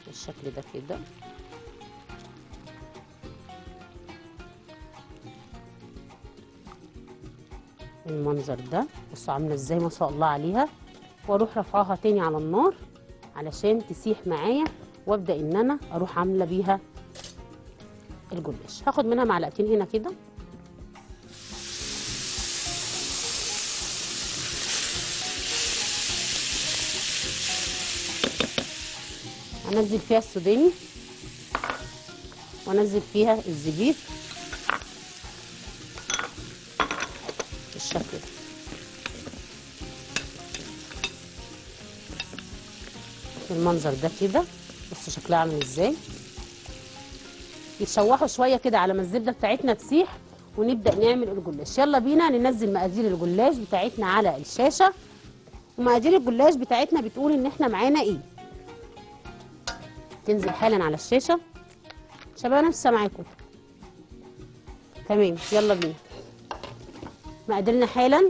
بالشكل ده كده المنظر ده بصوا عامله ازاي ما شاء الله عليها واروح رافعاها تاني على النار علشان تسيح معايا وابدا ان انا اروح عامله بيها الجلاش هاخد منها معلقتين هنا كده انزل فيها السوداني وانزل فيها الزبيب بالشكل ده بالمنظر ده كده بصوا شكلها عامل ازاي يتشوحوا شويه كده على ما الزبده بتاعتنا تسيح ونبدا نعمل الجلاش يلا بينا ننزل مقادير الجلاش بتاعتنا على الشاشه ومقادير الجلاش بتاعتنا بتقول ان احنا معانا ايه تنزل حالا على الشاشه شباب انا لسه معاكم تمام يلا بينا مقاديرنا حالا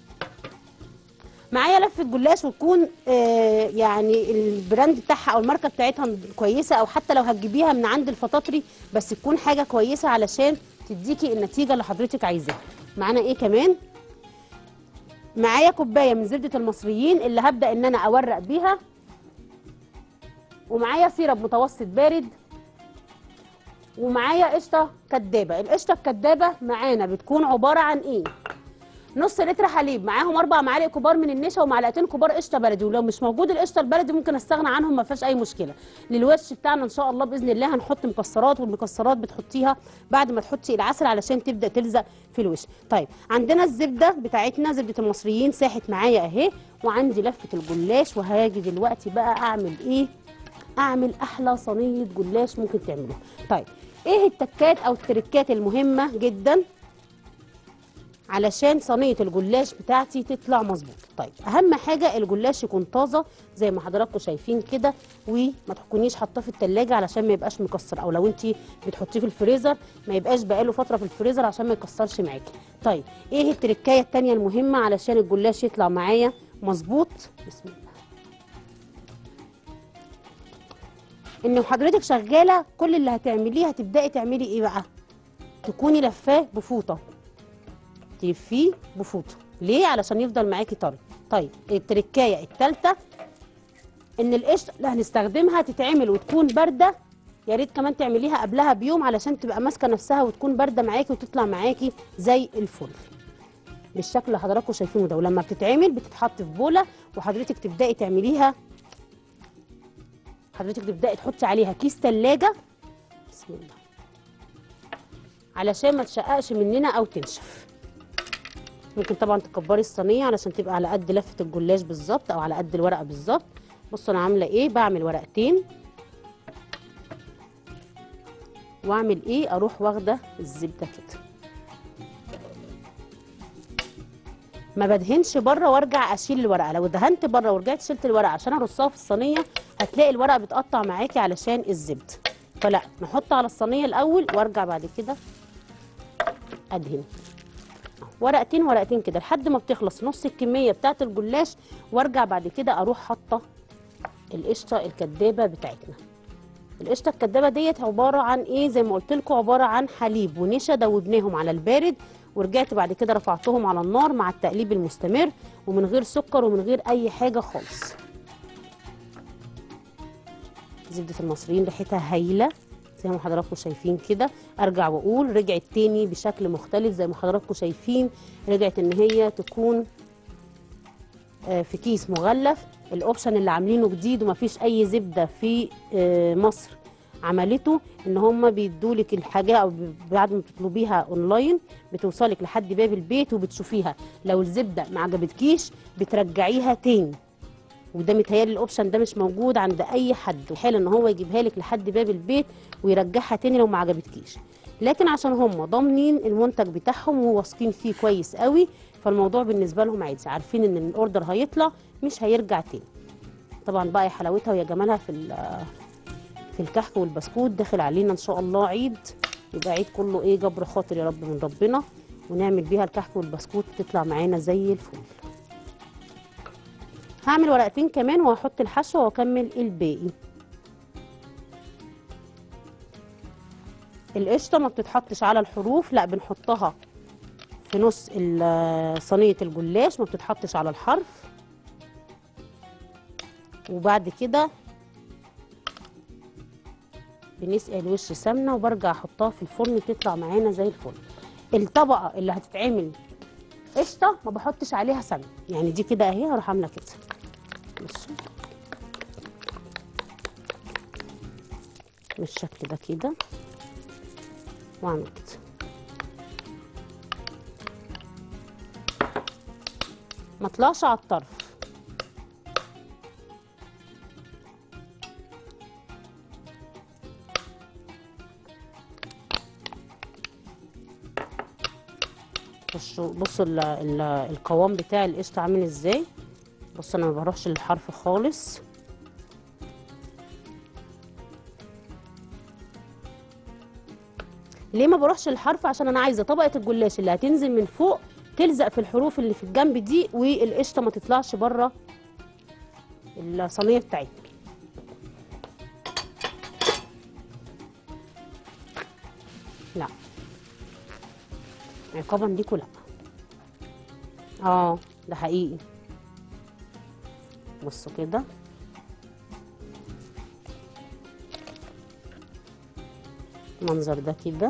معايا لفه جلاش وتكون آه يعني البراند بتاعها او الماركه بتاعتها كويسه او حتى لو هتجيبيها من عند الفطاطري بس تكون حاجه كويسه علشان تديكي النتيجه اللي حضرتك عايزاها معانا ايه كمان معايا كوبايه من زبده المصريين اللي هبدا ان انا اورق بيها ومعايا سيرب متوسط بارد ومعايا قشطه كدابه القشطه الكدابه معانا بتكون عباره عن ايه نص لتر حليب معاهم اربع معالق كبار من النشا ومعلقتين كبار قشطه بلدي ولو مش موجود القشطه البلدي ممكن استغنى عنهم ما فيهاش اي مشكله للوش بتاعنا ان شاء الله باذن الله هنحط مكسرات والمكسرات بتحطيها بعد ما تحطي العسل علشان تبدا تلزق في الوش طيب عندنا الزبده بتاعتنا زبده المصريين ساحت معايا اهي وعندي لفه الجلاش وهاجي دلوقتي بقى اعمل ايه اعمل احلى صينيه جلاش ممكن تعملوها طيب ايه التكات او التركات المهمه جدا علشان صينيه الجلاش بتاعتي تطلع مظبوط طيب اهم حاجه الجلاش يكون طازه زي ما حضراتكم شايفين كده وما تكونيش حاطاه في التلاجة علشان ما يبقاش مكسر او لو انت بتحطيه في الفريزر ما يبقاش بقاله فتره في الفريزر عشان ما يكسرش معاكي طيب ايه التركايه التانية المهمه علشان الجلاش يطلع معايا مظبوط بسم الله ان حضرتك شغاله كل اللي هتعمليه هتبداي تعملي ايه بقى تكوني لفاه بفوطه تلفيه بفوطه ليه علشان يفضل معاكي طري طيب التركايه الثالثه ان القشطه اللي هنستخدمها تتعمل وتكون بارده يا ريت كمان تعمليها قبلها بيوم علشان تبقى ماسكه نفسها وتكون بارده معاكي وتطلع معاكي زي الفل بالشكل اللي حضراتكم شايفينه ده ولما بتتعمل بتتحط في بوله وحضرتك تبداي تعمليها حضرتك تبداي تحطي عليها كيس ثلاجه بسم الله علشان ما تشققش مننا او تنشف ممكن طبعا تكبري الصينيه علشان تبقى على قد لفه الجلاش بالظبط او على قد الورقه بالظبط بصوا انا عامله ايه بعمل ورقتين واعمل ايه اروح واخده الزبده كده ما بدهنش بره وارجع اشيل الورقه لو دهنت بره ورجعت شلت الورقه عشان ارصها في الصينيه هتلاقي الورقه بتقطع معاكي علشان الزبده فلا نحط على الصينيه الاول وارجع بعد كده ادهن ورقتين ورقتين كده لحد ما بتخلص نص الكميه بتاعه الجلاش وارجع بعد كده اروح حاطه القشطه الكدابه بتاعتنا القشطه الكدابه ديت عباره عن ايه زي ما قلت لكم عباره عن حليب ونشا دوبناهم على البارد ورجعت بعد كده رفعتهم على النار مع التقليب المستمر ومن غير سكر ومن غير اي حاجه خالص زبده المصريين ريحتها هايله زي ما حضراتكم شايفين كده ارجع واقول رجعت تاني بشكل مختلف زي ما حضراتكم شايفين رجعت ان هي تكون آه، في كيس مغلف الاوبشن اللي عاملينه جديد ومفيش اي زبده في آه، مصر عملته ان هم بيدولك الحاجه او ب- بعد ما بتطلبيها اونلاين بتوصلك لحد باب البيت وبتشوفيها لو الزبده ما عجبتكيش بترجعيها تاني وده متهيألي الاوبشن ده مش موجود عند اي حد وحال ان هو يجيبها لك لحد باب البيت ويرجعها تاني لو ما عجبتكيش لكن عشان هم ضامنين المنتج بتاعهم وواثقين فيه كويس قوي فالموضوع بالنسبه لهم عادي عارفين ان الاوردر هيطلع مش هيرجع تاني طبعا بقى يا حلاوتها ويا جمالها في ال- في الكحك والبسكوت داخل علينا ان شاء الله عيد يبقى عيد كله ايه جبر خاطر يا رب من ربنا ونعمل بيها الكحك والبسكوت تطلع معانا زي الفل هعمل ورقتين كمان وهحط الحشوه واكمل الباقي القشطه ما بتتحطش على الحروف لا بنحطها في نص ال- صينيه الجلاش ما بتتحطش على الحرف وبعد كده بنسقي الوش سمنه وبرجع احطها في الفرن تطلع معانا زي الفل الطبقه اللي هتتعمل قشطه ما بحطش عليها سمنه يعني دي كده اهي هروح عامله كده بصوا بالشكل ده كده واعمل كده ما اطلعش على الطرف بصوا بصوا ال ال القوام بتاع القشطه عامل ازاي بصوا انا ما بروحش للحرف خالص ليه ما بروحش للحرف عشان انا عايزه طبقه الجلاش اللي هتنزل من فوق تلزق في الحروف اللي في الجنب دي والقشطه ما تطلعش بره الصينيه بتاعتنا لا عقابا ليكوا لا اه ده حقيقي بصوا كده المنظر ده كده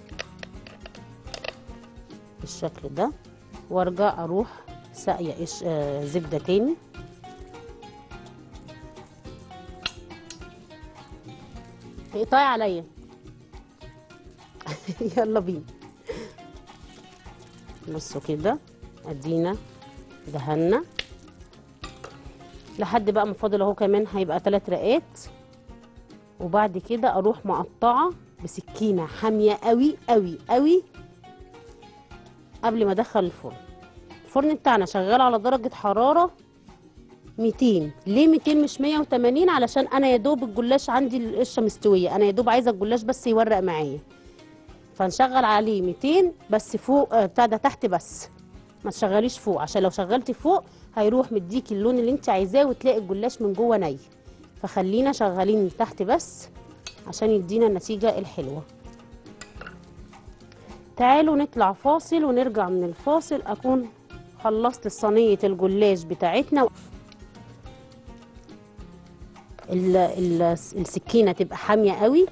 بالشكل ده وارجع اروح ساقيه قش آه زبده تاني اقطعي عليا يلا بينا بصوا كده ادينا دهنا لحد بقى ما فاضل اهو كمان هيبقى ثلاث رقات وبعد كده اروح مقطعه بسكينه حاميه قوي قوي قوي قبل ما ادخل الفرن الفرن بتاعنا شغال على درجه حراره 200 ليه 200 مش 180 علشان انا يا دوب الجلاش عندي القشره مستويه انا يا دوب عايزه الجلاش بس يورق معايا فنشغل عليه 200 بس فوق آه، بتاع ده تحت بس ما تشغليش فوق عشان لو شغلتي فوق هيروح مديكي اللون اللي انت عايزاه وتلاقي الجلاش من جوه ني فخلينا شغالين تحت بس عشان يدينا النتيجه الحلوه تعالوا نطلع فاصل ونرجع من الفاصل اكون خلصت صينيه الجلاش بتاعتنا ال ال السكينه تبقى حاميه قوي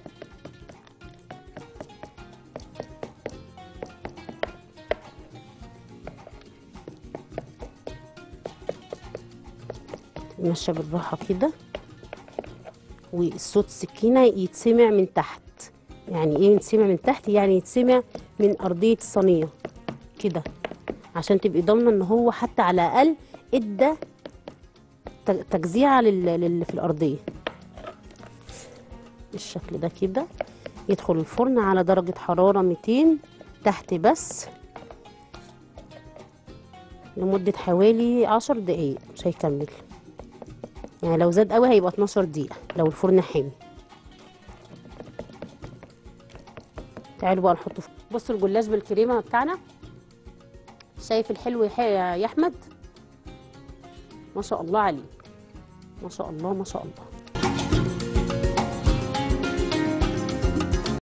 ماشيه بالراحه كده والصوت السكينه يتسمع من تحت يعني ايه يتسمع من تحت يعني يتسمع من ارضيه الصينيه كده عشان تبقي ضامنه ان هو حتى على الاقل ادى ت- تجزيعه لل- للي في الارضيه بالشكل ده كده يدخل الفرن على درجه حراره 200 تحت بس لمده حوالي 10 دقايق مش هيكمل يعني لو زاد قوي هيبقى 12 دقيقة لو الفرن حامي تعالوا بقى نحطه في بصوا الجلاش بالكريمة بتاعنا شايف الحلو يا ح- يا احمد ما شاء الله عليه ما شاء الله ما شاء الله